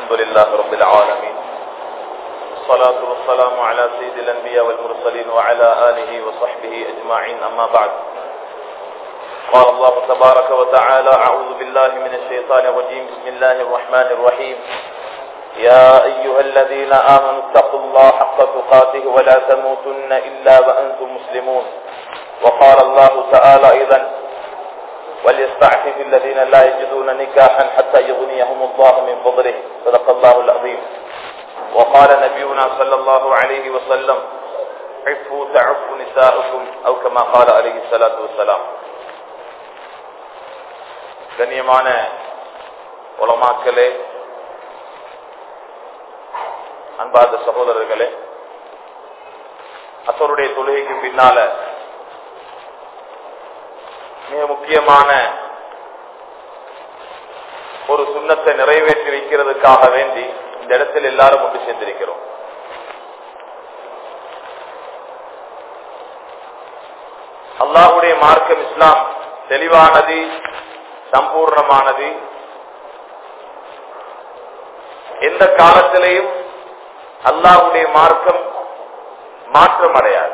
الحمد لله رب العالمين الصلاة والسلام على سيد الأنبياء والمرسلين وعلى آله وصحبه أجمعين أما بعد قال الله تبارك وتعالى أعوذ بالله من الشيطان الرجيم بسم الله الرحمن الرحيم يا أيها الذين آمنوا اتقوا الله حق تقاته ولا تموتن إلا وأنتم مسلمون وقال الله تعالى أيضا وليستعفف الذين لا يجدون نكاحا حتى يغنيهم الله من فضله صدق الله العظيم وقال نبينا صلى الله عليه وسلم عفوا تعفوا نساؤكم أو كما قال عليه الصلاة والسلام கண்ணியமான உலமாக்களே அன்பார்ந்த சகோதரர்களே அசருடைய தொழுகைக்கு பின்னால மிக முக்கியமான ஒரு சுண்ணத்தை நிறைவேற்றி வைக்கிறதுக்காக வேண்டி இந்த இடத்தில் எல்லாரும் ஒன்று சேர்ந்திருக்கிறோம் அல்லாஹுடைய மார்க்கம் இஸ்லாம் தெளிவானது சம்பூர்ணமானது எந்த காலத்திலையும் அல்லாஹுடைய மார்க்கம் மாற்றம் அடையாது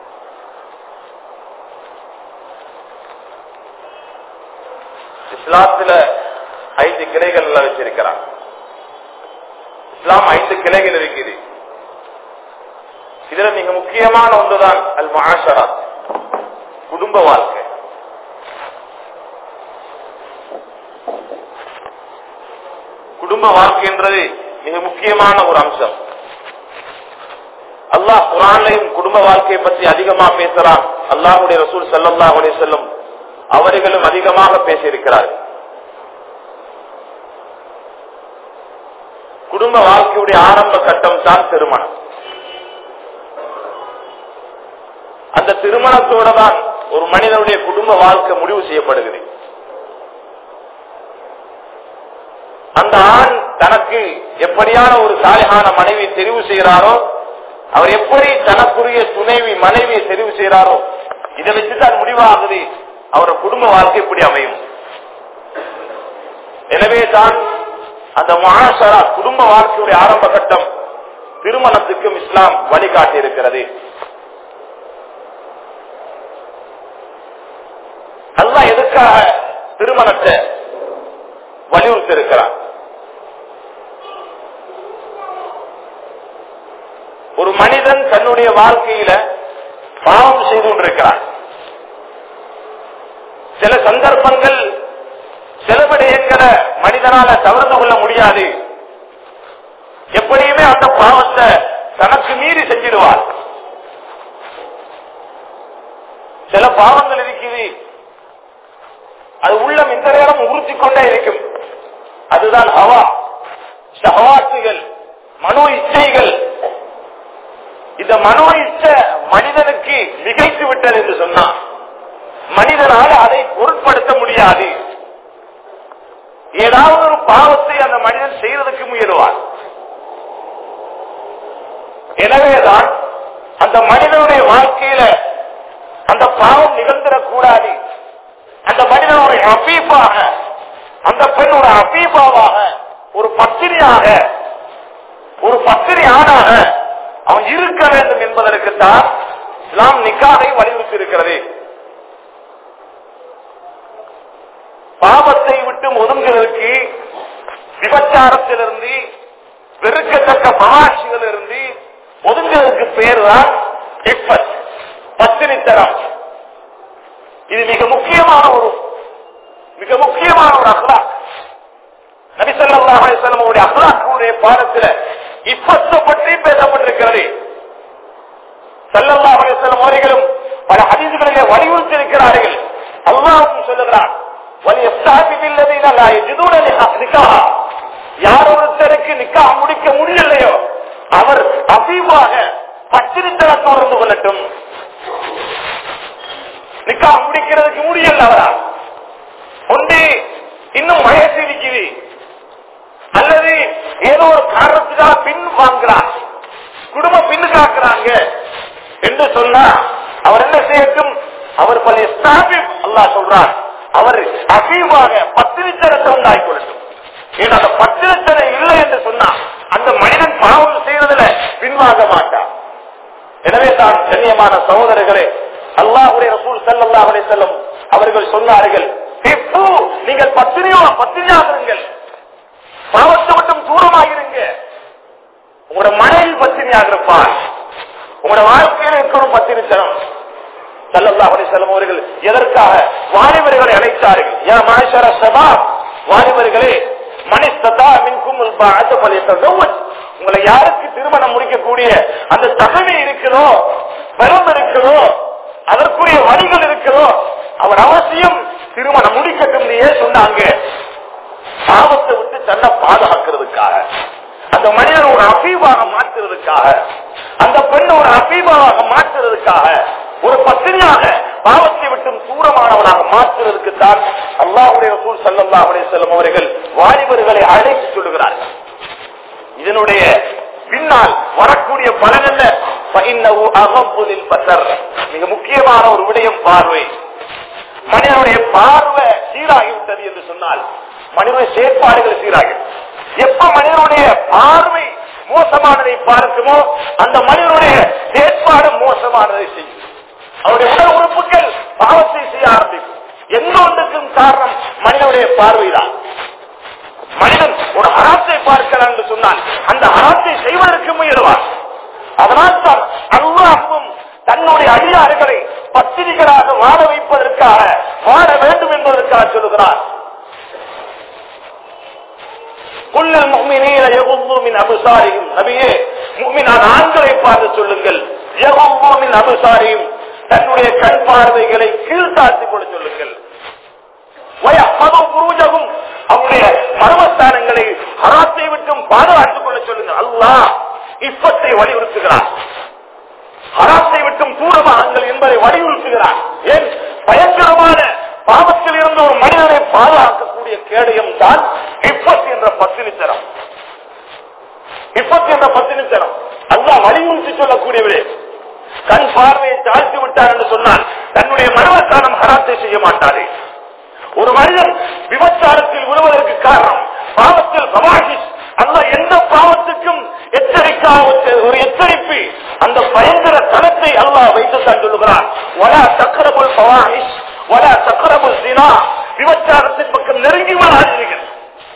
இஸ்லாத்துல ஐந்து கிளைகள் வச்சிருக்கிறார் இஸ்லாம் ஐந்து கிளைகள் இருக்குது இதுல மிக முக்கியமான ஒன்றுதான் அல் மாஷரா குடும்ப வாழ்க்கை குடும்ப வாழ்க்கைன்றது மிக முக்கியமான ஒரு அம்சம் அல்லாஹ் குரான்லையும் குடும்ப வாழ்க்கையை பற்றி அதிகமா பேசுறான் அல்லாஹுடைய ரசூல் சல்லா அலே செல்லும் அவர்களும் அதிகமாக பேசியிருக்கிறார்கள் குடும்ப வாழ்க்கையுடைய ஆரம்ப கட்டம் தான் திருமணம் அந்த திருமணத்தோட தான் ஒரு மனிதனுடைய குடும்ப வாழ்க்கை முடிவு செய்யப்படுகிறது அந்த ஆண் தனக்கு எப்படியான ஒரு சாலையான மனைவி தெரிவு செய்கிறாரோ அவர் எப்படி தனக்குரிய துணைவி மனைவியை தெரிவு செய்கிறாரோ இதை வச்சுதான் முடிவாகுது அவரோட குடும்ப வாழ்க்கை எப்படி அமையும் எனவே தான் அந்த மகாசரா குடும்ப வாழ்க்கையுடைய ஆரம்ப கட்டம் திருமணத்துக்கும் இஸ்லாம் வழிகாட்டி இருக்கிறது அல்ல எதுக்காக திருமணத்தை வலியுறுத்தி இருக்கிறார் ஒரு மனிதன் தன்னுடைய வாழ்க்கையில பாவம் செய்து கொண்டிருக்கிறான் சில சந்தர்ப்பங்கள் சில விடயங்களை மனிதனால தவிர்த்து கொள்ள முடியாது எப்படியுமே அந்த பாவத்தை தனக்கு மீறி செஞ்சிடுவார் சில பாவங்கள் இருக்குது அது உள்ளம் இந்த நேரம் உறுத்தி கொண்டே இருக்கும் அதுதான் ஹவா சகவாசுகள் மனோ இச்சைகள் இந்த மனோ இச்ச மனிதனுக்கு மிகைத்து விட்டது என்று சொன்னான் மனிதனால அதை பொருட்படுத்த முடியாது ஏதாவது ஒரு பாவத்தை அந்த மனிதன் செய்யறதுக்கு முயலுவார் எனவேதான் அந்த மனிதனுடைய வாழ்க்கையில அந்த பாவம் நிகழ்ந்திடக்கூடாது அந்த மனிதனுடைய அபீபாக அந்த பெண்ணோட அபீபாவாக ஒரு பத்திரியாக ஒரு பத்திரி ஆணாக அவன் இருக்க வேண்டும் என்பதற்குத்தான் இஸ்லாம் நிக்காதை வலியுறுத்தி இருக்கிறது பாவத்தை விட்டு ஒதுங்குவதற்கு விபச்சாரத்திலிருந்து வெறுக்கத்தக்க மகாட்சிகள் இருந்து ஒதுங்குவதற்கு பேர் தான் பத்திரித்தரம் இது மிக முக்கியமான ஒரு மிக முக்கியமான ஒரு அஹ்லாக் நபிசல்லாவுடைய அஹ்லாக்குடைய பாடத்தில் இப்பத்தை பற்றி பேசப்பட்டிருக்கிறது சல்லல்லா அலிசல்லம் அவர்களும் பல அதிதிகளிலே வலியுறுத்தி இருக்கிறார்கள் அல்லாவும் சொல்லுகிறார் யார் ஒருத்தருக்கு நிக்கா முடிக்க முடியலையோ அவர் அசீவாக பத்திரித்தனம் தொடர்ந்து கொள்ளட்டும் நிக்கா முடிக்கிறதுக்கு முடியல அவரால் ஒன்று இன்னும் வயசு இருக்குது அல்லது ஏதோ ஒரு காரணத்துக்காக பின் வாங்குறார் குடும்பம் பின்னு காக்குறாங்க என்று சொன்னா அவர் என்ன செய்யட்டும் அவர் பல அல்லா சொல்றார் அவர் அசீவாக பத்திரித்தனத்தை உண்டாக்கி கொள்ளட்டும் ஏன்னா அந்த பத்திரத்தனை இல்லை என்று சொன்னா அந்த மனிதன் பாவம் செய்யறதுல பின்வாங்க மாட்டான் எனவே தான் கண்ணியமான சகோதரர்களே அல்லாஹுடைய ரசூல் ஸல்லல்லாஹு அலைஹி வஸல்லம் அவர்கள் சொன்னார்கள் "இப்போ நீங்கள் பத்தினியோ பத்தினியாகிறீர்கள் பாவத்தை மட்டும் தூரமாகிருங்க உங்களோட மனைவி பத்தினியாக இருப்பார் உங்களோட வாழ்க்கையில் இருக்கிற பத்தினித்தனம் ஸல்லல்லாஹு அலைஹி வஸல்லம் அவர்கள் எதற்காக வாலிபர்களை அழைத்தார்கள் யா மாஷர ஷபாப் வாலிபர்களே மனிஸ்ததா மின்கும் பாஅத ஃபலியத்தஸவ்வஜ் உங்களை யாருக்கு திருமணம் முடிக்கக்கூடிய அந்த தகுதி இருக்கிறதோ பலம் இருக்கிறதோ அதற்குரிய வழிகள் இருக்கிறதோ அவர் அவசியம் திருமணம் முடிக்கட்டும் ஏன் சொன்னாங்க பாவத்தை விட்டு தன்னை பாதுகாக்கிறதுக்காக அந்த மனிதன் ஒரு அபீபாக மாற்றுறதுக்காக அந்த பெண்ணை ஒரு அபீபாவாக மாற்றுறதுக்காக ஒரு பத்தினியாக பாவத்தை விட்டும் தூரமானவனாக மாற்றுவதற்கு தான் அல்லாஹுடைய ரசூல் ஸல்லல்லாஹு அலைஹி வஸல்லம் அவர்கள் வாலிபர்களை அழைத்து சொல்லுகிறார்கள் இதனுடைய பின்னால் வரக்கூடிய பலன் என்ன فإنه أغض للبصر. மிக முக்கியமான ஒரு விடயம் பார்வை மனிதனுடைய பார்வை சீராகிவிட்டது என்று சொன்னால் மனிதனுடைய செயற்பாடுகள் சீராகி எப்ப மனிதனுடைய பார்வை மோசமானதை பார்க்குமோ அந்த மனிதனுடைய செயற்பாடு மோசமானதை செய்யும் அவருடைய உடல் உறுப்புகள் பாவத்தை செய்ய ஆரம்பிக்கும் எந்த ஒன்றுக்கும் காரணம் மனிதனுடைய பார்வைதான் மனிதன் ஒரு அறாத்தை பார்க்கிறான் என்று சொன்னால் அந்த அறாத்தை செய்வதற்கு முயல்வார் அதனால் தான் அல்லாஹும் தன்னுடைய அடியாறுகளை பத்திரிகளாக வாழ வைப்பதற்காக வாழ வேண்டும் என்பதற்காக சொல்லுகிறார் குல்லல் முஃமினீன யகுல்லு மின் அபுசாரியும் நபியே முஃமினான ஆண்களை பார்த்து சொல்லுங்கள் யகுல்லு மின் அபுசாரியும் தன்னுடைய கண் பார்வைகளை கீழ்த்தாழ்த்திக் கொள்ள சொல்லுங்கள் வயஹ்மது புரூஜகும் அவருடைய மர்மஸ்தானங்களை ஹராத்தை விட்டும் பாதுகாத்துக் கொள்ள சொல்லுங்கள் அல்லாஹ் இப்பத்தை வலியுறுத்துகிறார் ஹராத்தை விட்டும் தூரமாகுங்கள் என்பதை வலியுறுத்துகிறார் ஏன் பயங்கரமான பாவத்தில் இருந்து ஒரு மனிதனை பாதுகாக்கக்கூடிய கேடயம் தான் இப்பத் என்ற பத்தினித்தரம் இப்பத் என்ற பத்தினித்தரம் அல்லாஹ் வலியுறுத்தி சொல்லக்கூடியவரே கண் பார்வையை தாழ்த்தி விட்டார் என்று சொன்னால் தன்னுடைய மர்மஸ்தானம் ஹராத்தை செய்ய மாட்டாரே ஒரு மனிதன் விபச்சாரத்தில் விழுவதற்கு காரணம் பாவத்தில் சமாஹிஸ் அல்ல எந்த பாவத்துக்கும் எச்சரிக்காக ஒரு எச்சரிப்பு அந்த பயங்கர தளத்தை அல்லாஹ் வைத்து தான் சொல்லுகிறான் வலா சக்கரபுல் சவாஹிஸ் வலா சக்கரபுல் சினா விபச்சாரத்தின் பக்கம் நெருங்கி வராதீர்கள்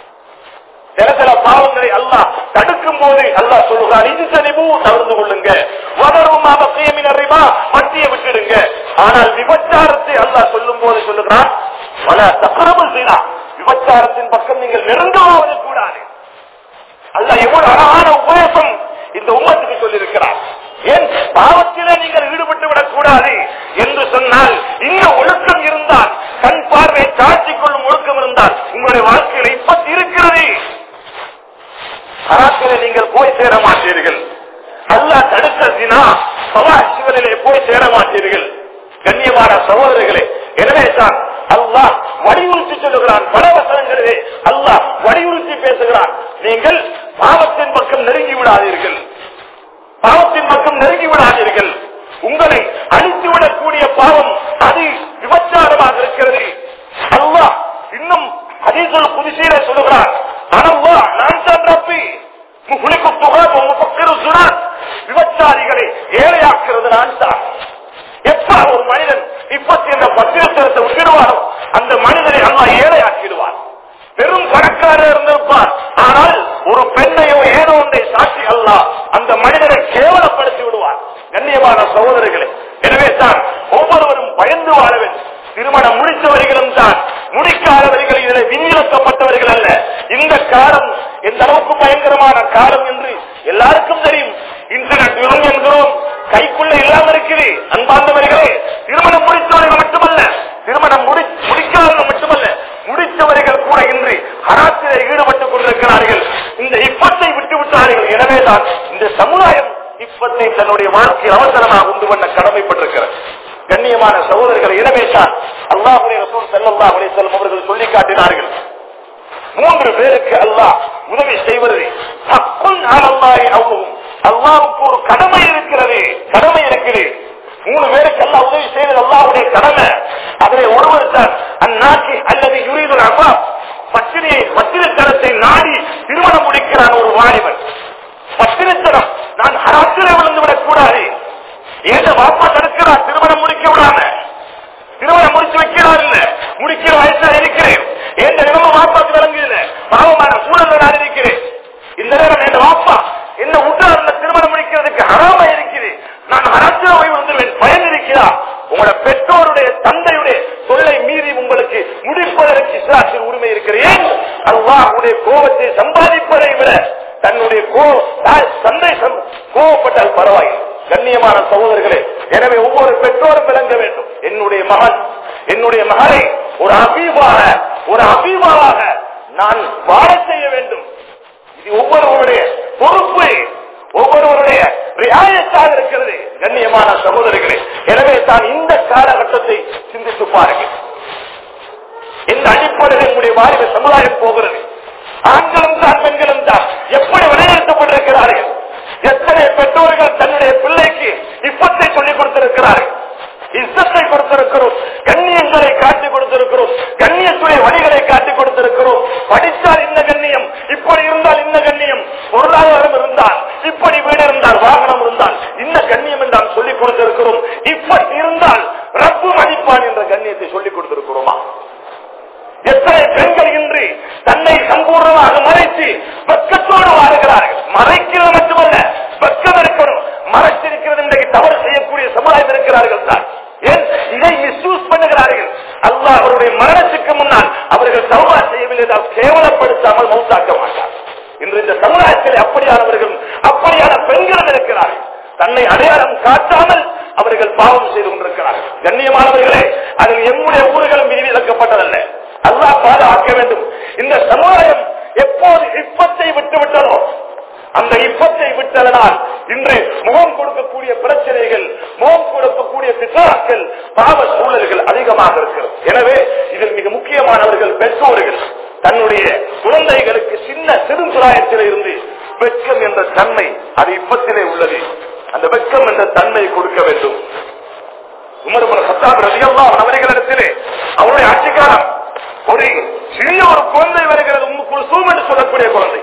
சில சில பாவங்களை அல்லாஹ் தடுக்கும் போது அல்லாஹ் சொல்லுகிறார் இது தெளிவு தவிர்த்து கொள்ளுங்க வதரும் அவசியமின் அறிவா மத்திய விட்டுடுங்க ஆனால் விபச்சாரத்தை அல்லாஹ் சொல்லும் போது சொல்லுகிறான் பல தக்கரமல் செய்யலாம் விபச்சாரத்தின் பக்கம் நீங்கள் நெருங்காவது கூடாது அல்ல எவ்வளவு அழகான உபதேசம் இந்த உம்மத்துக்கு சொல்லியிருக்கிறார் ஏன் பாவத்திலே நீங்கள் ஈடுபட்டு விடக் கூடாது என்று சொன்னால் இந்த ஒழுக்கம் இருந்தால் கண் பார்வை காட்சிக் கொள்ளும் ஒழுக்கம் இருந்தால் உங்களுடைய வாழ்க்கையில இப்ப இருக்கிறது அராத்திலே நீங்கள் போய் சேர மாட்டீர்கள் அல்லாஹ் தடுத்த தினா சவாசிகளிலே போய் சேர மாட்டீர்கள் கண்ணியமான சகோதரர்களே எனவே தான் அல்லாஹ் வலியுறுத்தி சொல்லுகிறான் பல வசனங்களிலே அல்லாஹ் வலியுறுத்தி பேசுகிறான் நீங்கள் பாவத்தின் பக்கம் நெருங்கி விடாதீர்கள் பாவத்தின் பக்கம் நெருங்கி விடாதீர்கள் உங்களை அழித்து விடக்கூடிய பாவம் அது விபச்சாரமாக இருக்கிறது அல்லாஹ் இன்னும் ஹதீசுல் குதிசீல சொல்லுகிறான் அனல்லா நான் தான் ரப்பி முகுலிக்கு துகாம் முப்பக்கிரு சுனான் விபச்சாரிகளை ஏழையாக்குறது நான் தான் எப்ப ஒரு மனிதன் இப்பத்தி என்ற பத்திரத்திரத்தை விட்டுடுவாரோ அந்த மனிதனை அல்லா ஏழையாக்கிடுவார் பெரும் பணக்காரர் இருந்திருப்பார் ஆனால் ஒரு பெண்ணையோ ஏதோ ஒன்றை சாட்சி அல்ல அந்த மனிதனை கேவலப்படுத்தி விடுவார் கண்ணியமான சகோதரர்களே எனவே தான் ஒவ்வொருவரும் பயந்து வாழ வேண்டும் திருமணம் முடித்தவர்களும் தான் முடிக்காதவர்கள் இதில் விநியோகிக்கப்பட்டவர்கள் அல்ல இந்த காலம் எந்த அளவுக்கு பயங்கரமான காலம் என்று எல்லாருக்கும் தெரியும் இன்டர்நெட் யுகம் என்கிறோம் கைக்குள்ள இல்லாம இருக்குது அன்பார்ந்தவர்களே திருமணம் முடித்தவர்கள் மட்டுமல்ல திருமணம் முடி முடிக்காதவர்கள் மட்டுமல்ல முடித்தவர்கள் கூட இன்று ஹராத்திலே ஈடுபட்டுக் கொண்டிருக்கிறார்கள் இந்த இப்பத்தை விட்டு விட்டார்கள் எனவேதான் இந்த சமுதாயம் இப்பத்தை தன்னுடைய வாழ்க்கையில் அவசரமாக உண்டு பண்ண கடமைப்பட்டிருக்கிறது கண்ணியமான சகோதரர்கள் எனவே தான் அல்லாஹுடைய ரசூல் செல்லல்லா அலி செல்லம் அவர்கள் சொல்லி காட்டினார்கள் மூன்று பேருக்கு அல்லாஹ் உதவி செய்வது ஹக்குன் அலல்லாஹி அவ்வளவும் அல்லாவுக்கு ஒரு கடமை இருக்கிறது கடமை இருக்குது மூணு பேருக்கு எல்லாம் உதவி செய்வது அல்லாவுடைய கடமை அதிலே ஒருவர் தான் அந்நாட்டி அல்லது யுரீதுல் அப்பா பத்திரியை பத்திரித்தனத்தை நாடி அல்லாஹுடைய கோபத்தை சம்பாதிப்பதை விட தன்னுடைய கோ தாய் தந்தை சம்- கோபப்பட்டால் பரவாயில்லை கண்ணியமான சகோதரர்களே எனவே ஒவ்வொரு பெற்றோரும் விளங்க வேண்டும் என்னுடைய மகன் என்னுடைய மகளை ஒரு அபீபாக ஒரு அபீபாவாக நான் வாழ செய்ய வேண்டும் இது ஒவ்வொருவருடைய பொறுப்பு ஒவ்வொருவருடைய ரியாயத்தாக இருக்கிறது கண்ணியமான சகோதரிகளே எனவே தான் இந்த காலகட்டத்தை சிந்தித்து பாருங்கள் இந்த அடிப்படையில் நம்முடைய வாலிப சமுதாயம் போகிறது ஆண்களும் தான் பெண்களும் தான் எப்படி வழிநடத்தப்பட்டிருக்கிறார்கள் எத்தனை பெற்றோர்கள் தன்னுடைய பிள்ளைக்கு இப்பத்தை சொல்லிக் கொடுத்திருக்கிறார்கள் இசத்தை கொடுத்திருக்கிறோம் கண்ணியங்களை காட்டி கொடுத்திருக்கிறோம் கண்ணியத்துடைய வழிகளை காட்டி கொடுத்திருக்கிறோம் படித்தால் இந்த கண்ணியம் இப்படி இருந்தால் இந்த கண்ணியம் பொருளாதாரம் இருந்தால் இப்படி வீடு இருந்தால் வாகனம் இருந்தால் இந்த கண்ணியம் என்று நாம் சொல்லிக் கொடுத்திருக்கிறோம் இப்படி இருந்தால் ரப்பு மதிப்பான் என்ற கண்ணியத்தை சொல்லிக் கொடுத்திருக்கிறோமா எத்தனை பெண்கள் இன்று தன்னை சம்பூர்ணமாக மறைத்து பக்கத்தோடு வாழ்கிறார்கள் மறைக்கிறது மட்டுமல்ல பக்கம் இருக்கணும் மறைச்சிருக்கிறது இன்றைக்கு தவறு செய்யக்கூடிய சமுதாயம் இருக்கிறார்கள் தான் ஏன் இதை மிஸ்யூஸ் பண்ணுகிறார்கள் அல்லாஹ் அவருடைய மரணத்துக்கு முன்னால் அவர்கள் சௌபா செய்யவில்லை என்றால் கேவலப்படுத்தாமல் மௌத்தாக்க மாட்டார் இன்று இந்த சமுதாயத்தில் அப்படியானவர்கள் அப்படியான பெண்களும் இருக்கிறார்கள் தன்னை அடையாளம் காட்டாமல் அவர்கள் பாவம் செய்து கொண்டிருக்கிறார்கள் கண்ணியமானவர்களே அதில் எம்முடைய ஊர்களும் விதிவிலக்கப்பட்டதல்ல அல்லாஹ் பாதுகாக்க வேண்டும் இந்த சமுதாயம் எப்போது இப்பத்தை விட்டுவிட்டதோ அந்த இப்பத்தை விட்டதனால் இன்று முகம் கொடுக்கக்கூடிய பிரச்சனைகள் முகம் கொடுக்கக்கூடிய பிசாக்கள் பாவ சூழல்கள் அதிகமாக இருக்கிறது எனவே இதில் மிக முக்கியமானவர்கள் பெற்றோர்கள் தன்னுடைய குழந்தைகளுக்கு சின்ன சிறுசுராயத்தில் இருந்து வெட்கம் என்ற தன்மை அது இப்பத்திலே உள்ளது அந்த வெட்கம் என்ற தன்மை கொடுக்க வேண்டும் உமர் சத்தாப் ரதியல்லாஹு அவர்களிடத்திலே அவருடைய ஆட்சி காலம் ஒரு சிறிய ஒரு குழந்தை வருகிறது உம்மு குல்சூம் என்று சொல்லக்கூடிய குழந்தை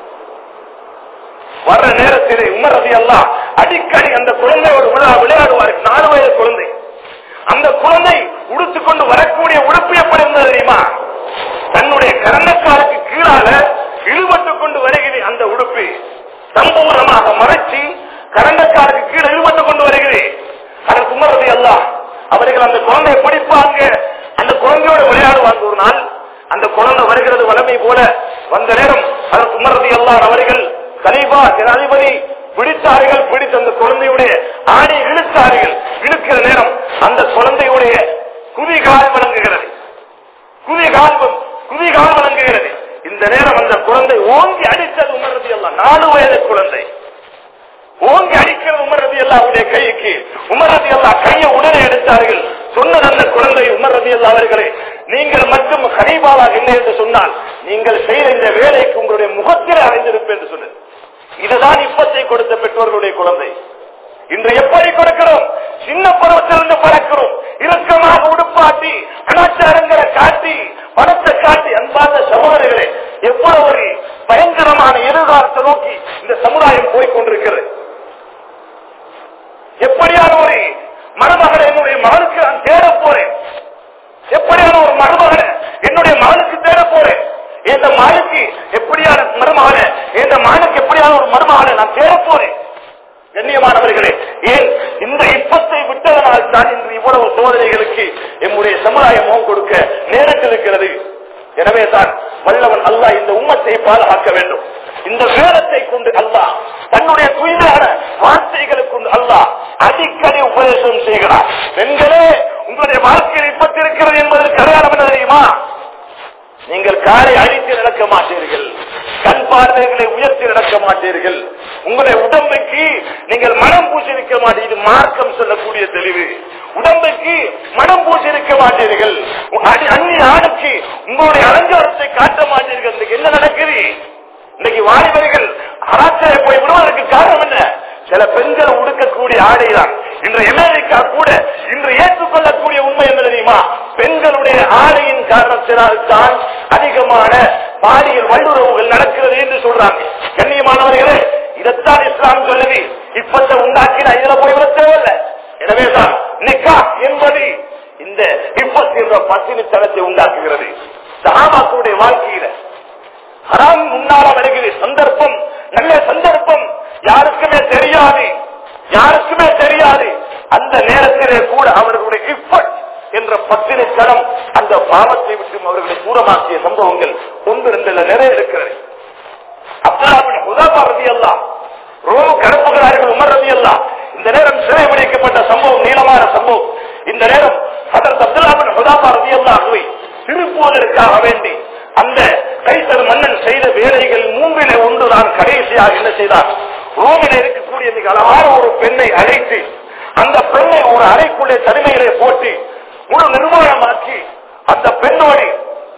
வர்ற நேரத்திலே உமர் ரதி எல்லாம் அடிக்கடி அந்த குழந்தையோடு விழா விளையாடுவார்கள் நாலு வயது குழந்தை அந்த குழந்தை உடுத்துக்கொண்டு வரக்கூடிய உடுப்பு எப்படி இருந்தது தெரியுமா தன்னுடைய கரணக்காலுக்கு கீழாக இழுபட்டு கொண்டு வருகிறது அந்த உடுப்பு சம்பூர்ணமாக மறைச்சி கரணக்காலுக்கு கீழே இழுபட்டு கொண்டு வருகிறேன் அதற்கு உமர் ரதி எல்லாம் அவர்கள் அந்த குழந்தையை பிடிப்பாங்க அந்த குழந்தையோட விளையாடுவாங்க ஒரு நாள் அந்த குழந்தை வருகிறது வளமை போல வந்த நேரம் அதற்கு உமரதி எல்லாம் அவர்கள் கலீபா ஜனாதிபதி பிடித்தார்கள் பிடித்த அந்த குழந்தையுடைய ஆணை இழுத்தார்கள் இழுக்கிற நேரம் அந்த குழந்தையுடைய குதிகால் வழங்குகிறது குதிகால் குதிகால் வழங்குகிறது இந்த நேரம் அந்த குழந்தை ஓங்கி அடித்தது உமரதி எல்லாம் நாலு வயது குழந்தை ஓங்கி அடிக்கிற உமரதி அல்லாவுடைய கைக்கு உமரதி அல்லா கையை உடனே எடுத்தார்கள் சொன்னது அந்த குழந்தை உமரதி அல்லா அவர்களே நீங்கள் மட்டும் ஹரீபாவாக இல்லை என்று சொன்னால் நீங்கள் செய்த இந்த வேலைக்கு உங்களுடைய முகத்தில் அடைந்திருப்பேன் என்று சொன்னது இதுதான் இப்பத்தை கொடுத்த பெற்றோர்களுடைய குழந்தை இன்று எப்படி கொடுக்கிறோம் சின்ன பருவத்திலிருந்து பறக்கிறோம் இறுக்கமாக உடுப்பாட்டி கலாச்சாரங்களை காட்டி பணத்தை காட்டி அன்பார்ந்த சகோதரர்களே எவ்வளவு ஒரு பயங்கரமான எதிர்காலத்தை நோக்கி இந்த சமுதாயம் போய்கொண்டிருக்கிறது எப்படியான ஒரு மருமகளை என்னுடைய மகனுக்கு நான் தேட போறேன் எப்படியான ஒரு மருமகனை என்னுடைய மகனுக்கு தேட போறேன் இந்த மகனுக்கு எப்படியான மருமகனை இந்த மகனுக்கு எப்படியான ஒரு மருமகனை நான் தேட போறேன் கண்ணியமானவர்களே ஏன் இந்த இப்பத்தை விட்டதனால் தான் இன்று இவ்வளவு சோதனைகளுக்கு எம்முடைய சமுதாயம் முகம் கொடுக்க நேரத்தில் இருக்கிறது எனவே தான் வல்லவன் அல்லாஹ் இந்த உம்மத்தை பாதுகாக்க வேண்டும் இந்த வேதத்தை கொண்டு அல்லாஹ் தன்னுடைய தூய்மையான வார்த்தைகளை கொண்டு அல்லாஹ் அடிக்கடி உபதேசம் செய்கிறார் பெண்களே உங்களுடைய வாழ்க்கையில் இப்பத்தி இருக்கிறது என்பதற்கு அடையாளம் என்ன தெரியுமா நீங்கள் காலை அழித்து நடக்க மாட்டீர்கள் கண் பார்வைகளை உயர்த்தி நடக்க மாட்டீர்கள் உங்களுடைய உடம்புக்கு நீங்கள் மனம் பூசி இருக்க மாட்டீர்கள் மார்க்கம் சொல்லக்கூடிய தெளிவு உடம்புக்கு மனம் பூசி இருக்க மாட்டீர்கள் அடி- அந்நிய ஆணுக்கு உங்களுடைய அலங்காரத்தை காட்ட மாட்டீர்கள் இன்னைக்கு என்ன நடக்குது இன்னைக்கு வாலிபர்கள் அராச்சரை போய் விடுவதற்கு காரணம் என்ன சில பெண்கள் உடுக்கக்கூடிய ஆடைதான் இன்று அமெரிக்கா கூட இன்று ஏற்றுக்கொள்ளக்கூடிய உண்மை என்ன தெரியுமா பெண்களுடைய ஆடையின் காரணத்தினால் தான் அதிகமான பாலியல் வல்லுறவுகள் நடக்கிறது என்று சொல்றாங்க கண்ணியமானவர்களே இதைத்தான் இஸ்லாம் சொல்லுது இப்பத்தை உண்டாக்கினா இதுல போய் விட தேவையில்லை எனவேதான் நிக்கா என்பது இந்த இப்பத்தி என்ற பத்தினித்தனத்தை உண்டாக்குகிறது சகாபாக்களுடைய வாழ்க்கையில ஹராம் முன்னால வருகிறது சந்தர்ப்பம் நல்ல சந்தர்ப்பம் யாருக்குமே தெரியாது யாருக்குமே தெரியாது அந்த நேரத்திலே கூட அவர்களுடைய இஃபட் என்ற பத்தினை தடம் அந்த பாவத்தை விட்டு அவர்களை தூரமாக்கிய சம்பவங்கள் ஒன்று ரெண்டு இல்ல நிறைய இருக்கிறது அப்துல்லாபின் ஹுதாபா ரதி அல்லா ரோம் கடப்புகிறார்கள் உமர் ரதி அல்லா இந்த நேரம் சிறை பிடிக்கப்பட்ட சம்பவம் நீளமான சம்பவம் இந்த நேரம் அதற்கு அப்துல்லாபின் ஹுதாபா ரதி அல்லாஹுவை திருப்புவதற்காக வேண்டி அந்த கைசர் மன்னன் செய்த வேலைகள் மூன்றிலே ஒன்றுதான் கடைசியாக என்ன செய்தார் ரோமில் இருக்கக்கூடிய மிக அழகான ஒரு பெண்ணை அழைத்து அந்த பெண்ணை ஒரு அறைக்குள்ளே தனிமையிலே போட்டு முழு நிர்மாணமாக்கி அந்த பெண்ணோடு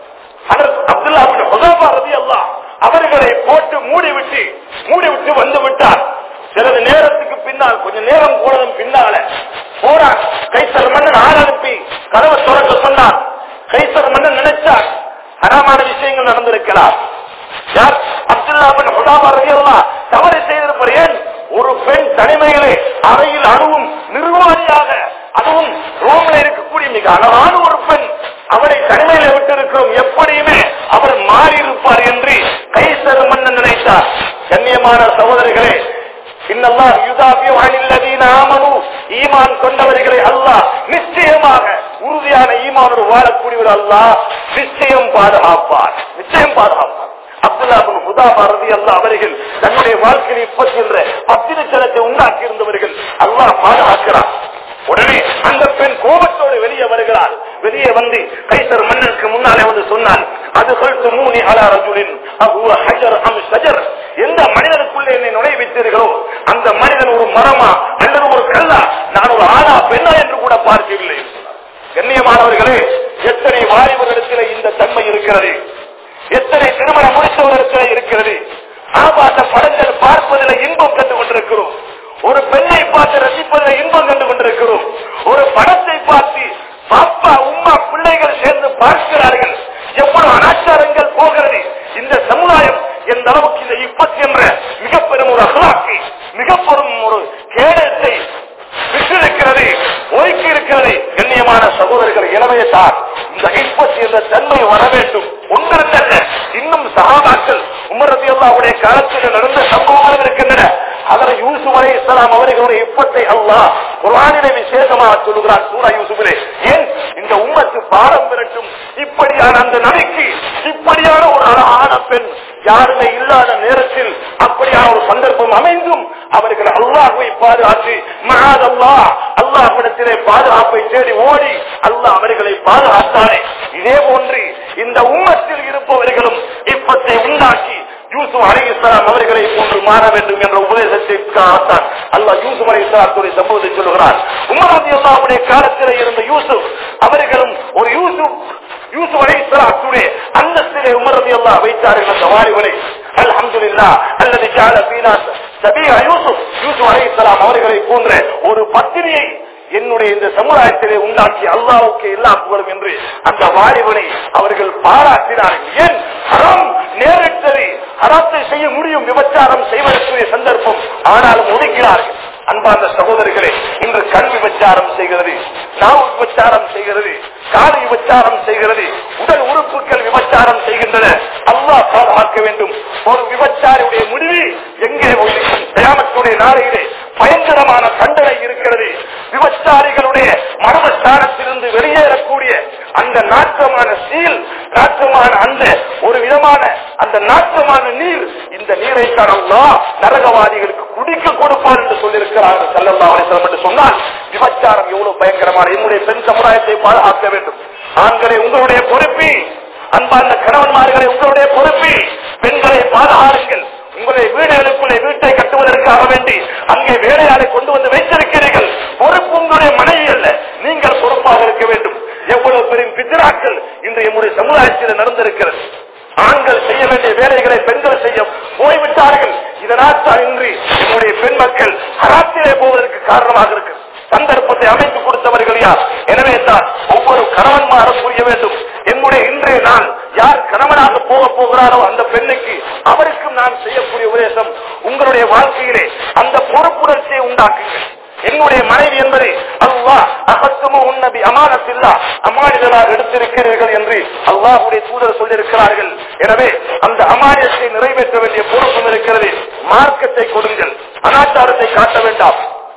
அப்துல்லா ரதி அல்லா அவர்களை போட்டு மூடிவிட்டு மூடிவிட்டு வந்து விட்டார் சிறிது நேரத்துக்கு பின்னால் கொஞ்ச நேரம் போனதும் பின்னால போறார் கைசர் மன்னன் ஆள் அனுப்பி கதவை துறக்க சொன்னார் கைசர் மன்னன் நினைச்சார் ஹராமான விஷயங்கள் நடந்திருக்கலாம் யார் அப்துல்லா பின் ஹுதாபா ரலியல்லாஹ் தவறு செய்திருப்பார் ஏன் ஒரு பெண் தனிமையிலே அறையில் அணுவும் நிர்வாகியாக அதுவும் ரோம்ல இருக்கக்கூடிய மிக அழகான ஒரு பெண் அவரை தனிமையில விட்டு இருக்கிறோம் எப்படியுமே அவர் மாறி இருப்பார் என்று கைசர் மன்னன் நினைத்தார் கண்ணியமான சகோதரிகளே இன்னல்லாஹ் யுதாபியு அனில்லதீன ஆமனு ஈமான் கொண்டவர்களை அல்லாஹ் நிச்சயமாக உறுதியான ஈமானோடு வாழக்கூடியவர் அல்லாஹ் நிச்சயம் பாதுகாப்பார் நிச்சயம் பாதுகாப்பார் அப்துல்லா பின் ஹுதாபா ரலியல்லாஹு அவர்கள் தன்னுடைய வாழ்க்கையில் இப்போது பத்திரச்சலத்தை உண்டாக்கி இருந்தவர்கள் அல்லாஹ் பாதுகாக்கிறார் உடனே அந்த பெண் கோபத்தோடு வெளியே வருகிறாள் வெளியே வந்து கைசர் மன்னனுக்கு முன்னாலே வந்து சொன்னான் அது சொல்லிட்டு மூணி அலா ரஜுலின் அஹுவ ஹஜர் அம் ஷஜர் எந்த மனிதனுக்குள்ளே என்னை நுழைவித்தீர்களோ அந்த மனிதன் ஒரு மரமா அல்லது ஒரு கல்லா நான் ஒரு ஆணா பெண்ணா என்று கூட பார்க்கவில்லை கண்ணியமானவர்களே எத்தனை வாலிபர்களிடத்தில் இந்த தன்மை இருக்கிறது எத்தனை திருமணம் முடித்தவர்களிடத்தில் இருக்கிறது ஆபாச படங்கள் பார்ப்பதில் இன்பம் கண்டு கொண்டிருக்கிறோம் ஒரு பெண்ணை பார்த்து ரசிப்பதில் இன்பம் கண்டு கொண்டிருக்கிறோம் ஒரு படத்தை பார்த்து பாப்பா உம்மா பிள்ளைகள் சேர்ந்து பார்க்கிறார்கள் எவ்வளவு அனாச்சாரங்கள் போகிறது இந்த சமுதாயம் எந்த அளவுக்கு இந்த இப்பத்தி என்ற மிக பெரும் ஒரு அகலாக்கை மிக பெரும் ஒரு கேடத்தை விட்டிருக்கிறது ஒதுக்கி இருக்கிறது கண்ணியமான சகோதரர்கள் எனவே தான் இந்த இப்பத்தி என்ற தன்மை வர வேண்டும் ஒன்றிருந்தல்ல இன்னும் சகாபாக்கள் உமரதி அல்லாவுடைய காலத்தில் நடந்த சம்பவங்கள் இருக்கின்றன அதனை யூசுப் அலை இஸ்லாம் அவர்களுடைய இப்பத்தை அல்லாஹ் குரானிலே விசேஷமாக சொல்லுகிறார் சூரா யூசுஃபிலே ஏன் இந்த உம்மத்து பாடம் பெறட்டும் இப்படியான அந்த நபிக்கு இப்படியான ஒரு அழகான பெண் யாருமே இல்லாத நேரத்தில் அப்படியான ஒரு சந்தர்ப்பம் அமைந்தும் அவர்கள் அல்லாஹுவை பாதுகாத்து மகாத் அல்லாஹ் அல்லாஹிடத்திலே பாதுகாப்பை தேடி ஓடி அல்லாஹ் அவர்களை பாதுகாத்தானே இதே போன்று இந்த உம்மத்தில் இருப்பவர்களும் இப்பத்தை உண்டாக்கி யூசுப் அலி இஸ்லாம் அவர்களை போன்று மாற வேண்டும் என்ற உபதேசத்திற்காகத்தான் அல்லாஹ் யூசுப் அலி இஸ்லாத்துடைய சம்பவத்தை சொல்லுகிறார் உமரதி அல்லாவுடைய காலத்தில் இருந்த யூசுப் அவர்களும் ஒரு யூசுப் யூசுப் அலி இஸ்லாத்துடைய அந்தஸ்திலே உமரதி அல்லா வைத்தார்கள் அந்த வாலிபனை அல்ஹம்துலில்லா அல்லது ஜால பீனா சபீஹா யூசுப் யூசுப் அலி இஸ்லாம் அவர்களை போன்ற ஒரு பத்திரியை என்னுடைய இந்த சமுதாயத்திலே உண்டாக்கி அல்லாவுக்கு எல்லா புகழும் என்று அந்த வாலிபனை அவர்கள் பாராட்டினார்கள் ஏன் ஹரம் நேரிட்டது ஹராத்தை செய்ய முடியும் விபச்சாரம் செய்வதற்குரிய சந்தர்ப்பம் ஆனாலும் ஒதுக்கிறார்கள் அன்பார்ந்த சகோதரர்களே இன்று கண் விபச்சாரம் செய்கிறது நாவு விபச்சாரம் செய்கிறது காது விபச்சாரம் செய்கிறது உடல் உறுப்புகள் விபச்சாரம் செய்கின்றன அல்லாஹ் பாதுகாக்க வேண்டும் ஒரு விபச்சாரியுடைய முடிவு எங்கே தயாமத்துடைய நாளையிலே பயங்கரமான தண்டனை இருக்கிறது விபச்சாரிகளுடைய மர்மஸ்தானத்திலிருந்து வெளியேறக்கூடிய அந்த நாற்றமான சீல் நாற்றமான அந்த ஒரு விதமான அந்த நாற்றமான நீர் இந்த நீரை தரல்லா நரகவாதிகளுக்கு குடிக்க கொடுப்பார் என்று சொல்லியிருக்கிறார்கள் செல்லல்லா அலிசலம் என்று சொன்னால் விபச்சாரம் எவ்வளவு பயங்கரமான என்னுடைய பெண் சமுதாயத்தை பாதுகாக்க வேண்டும் ஆண்களை உங்களுடைய பொறுப்பி அன்பார்ந்த கணவன்மார்களை உங்களுடைய பொறுப்பி பெண்களை பாதுகாருங்கள் உங்களுடைய வீடுகளுக்குள்ளே வீட்டை கட்டுவதற்காக வேண்டி அங்கே வேலையாளை கொண்டு வந்து வைத்திருக்கிறீர்கள் பொறுப்பு உங்களுடைய மனைவி அல்ல நீங்கள் பொறுப்பாக இருக்க வேண்டும் எவ்வளவு பெரும் பித்ராக்கள் இன்று நம்முடைய சமுதாயத்தில் நடந்திருக்கிறது ஆண்கள் செய்ய வேண்டிய வேலைகளை பெண்கள் செய்ய போய்விட்டார்கள் இதனால் தான் இன்று நம்முடைய பெண் மக்கள் ஹராத்திலே போவதற்கு காரணமாக இருக்கு சந்தர்ப்பத்தை அமைத்து கொடுத்தவர்கள் யார் எனவே தான் ஒவ்வொரு கணவன்மாரும் புரிய வேண்டும் என்னுடைய இன்றைய நாள் யார் கணவனாக போக போகிறாரோ அந்த பெண்ணுக்கு அவருக்கும் நான் செய்யக்கூடிய உபதேசம் உங்களுடைய வாழ்க்கையிலே அந்த பொறுப்புணர்ச்சியை உண்டாக்குங்கள் என்னுடைய மனைவி என்பதை அல்லாஹ் அகத்துமோ உன்னதி அமானத்தில்லா அமானிதலாக எடுத்திருக்கிறீர்கள் என்று அல்லாஹுடைய தூதர் சொல்லியிருக்கிறார்கள் எனவே அந்த அமானியத்தை நிறைவேற்ற வேண்டிய பொறுப்பும் இருக்கிறது மார்க்கத்தை கொடுங்கள் அனாச்சாரத்தை காட்ட வேண்டாம்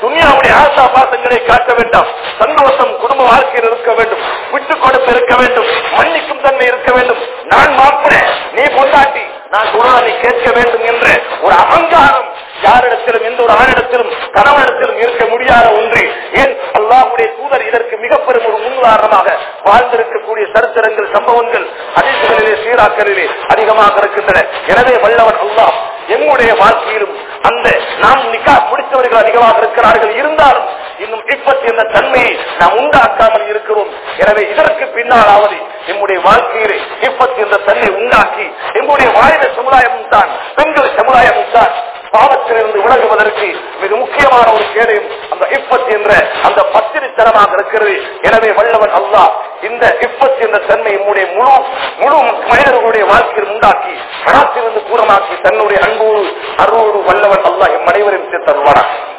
துனியாவுடைய ஆசா பாசங்களை காட்ட வேண்டாம் சந்தோஷம் குடும்ப வாழ்க்கையில் இருக்க வேண்டும் விட்டு கொடுத்து இருக்க வேண்டும் மன்னிக்கும் தன்மை இருக்க வேண்டும் நான் மாப்பிட நீ பொண்டாட்டி நான் குரானை கேட்க வேண்டும் என்ற ஒரு அகங்காரம் யாரிடத்திலும் எந்த ஒரு ஆணிடத்திலும் கணவனிடத்திலும் இருக்க முடியாத ஒன்று ஏன் அல்லாஹுடைய தூதர் இதற்கு மிக பெரும் ஒரு முன்னுதாரணமாக வாழ்ந்திருக்கக்கூடிய சரித்திரங்கள் சம்பவங்கள் அதிர்களிலே சீராக்களிலே அதிகமாக இருக்கின்றன எனவே வல்லவன் அல்லாஹ் எம்முடைய வாழ்க்கையிலும் அந்த நாம் நிக்கா முடித்தவர்கள் அதிகமாக இருக்கிறார்கள் இருந்தாலும் இன்னும் இப்பத்தி என்ற தன்மையை நாம் உண்டாக்காமல் இருக்கிறோம் எனவே இதற்கு பின்னாலாவது நம்முடைய வாழ்க்கையிலே இப்பத்தி என்ற தன்மை உண்டாக்கி எம்முடைய வாலிப சமுதாயமும் தான் பெண்கள் சமுதாயமும் தான் பாவத்திலிருந்து விலகுவதற்கு மிக முக்கியமான ஒரு கேடையும் அந்த இப்பத் என்ற அந்த பத்திரித்தனமாக இருக்கிறது எனவே வல்லவன் அல்லாஹ் இந்த இப்பத் என்ற தன்மை நம்முடைய முழு முழு மனிதர்களுடைய வாழ்க்கையில் உண்டாக்கி பணத்திலிருந்து கூறமாக்கி தன்னுடைய அன்போடு அருளோடு வல்லவன் அல்லாஹ் எம் அனைவரையும் சேர்த்தருவாராக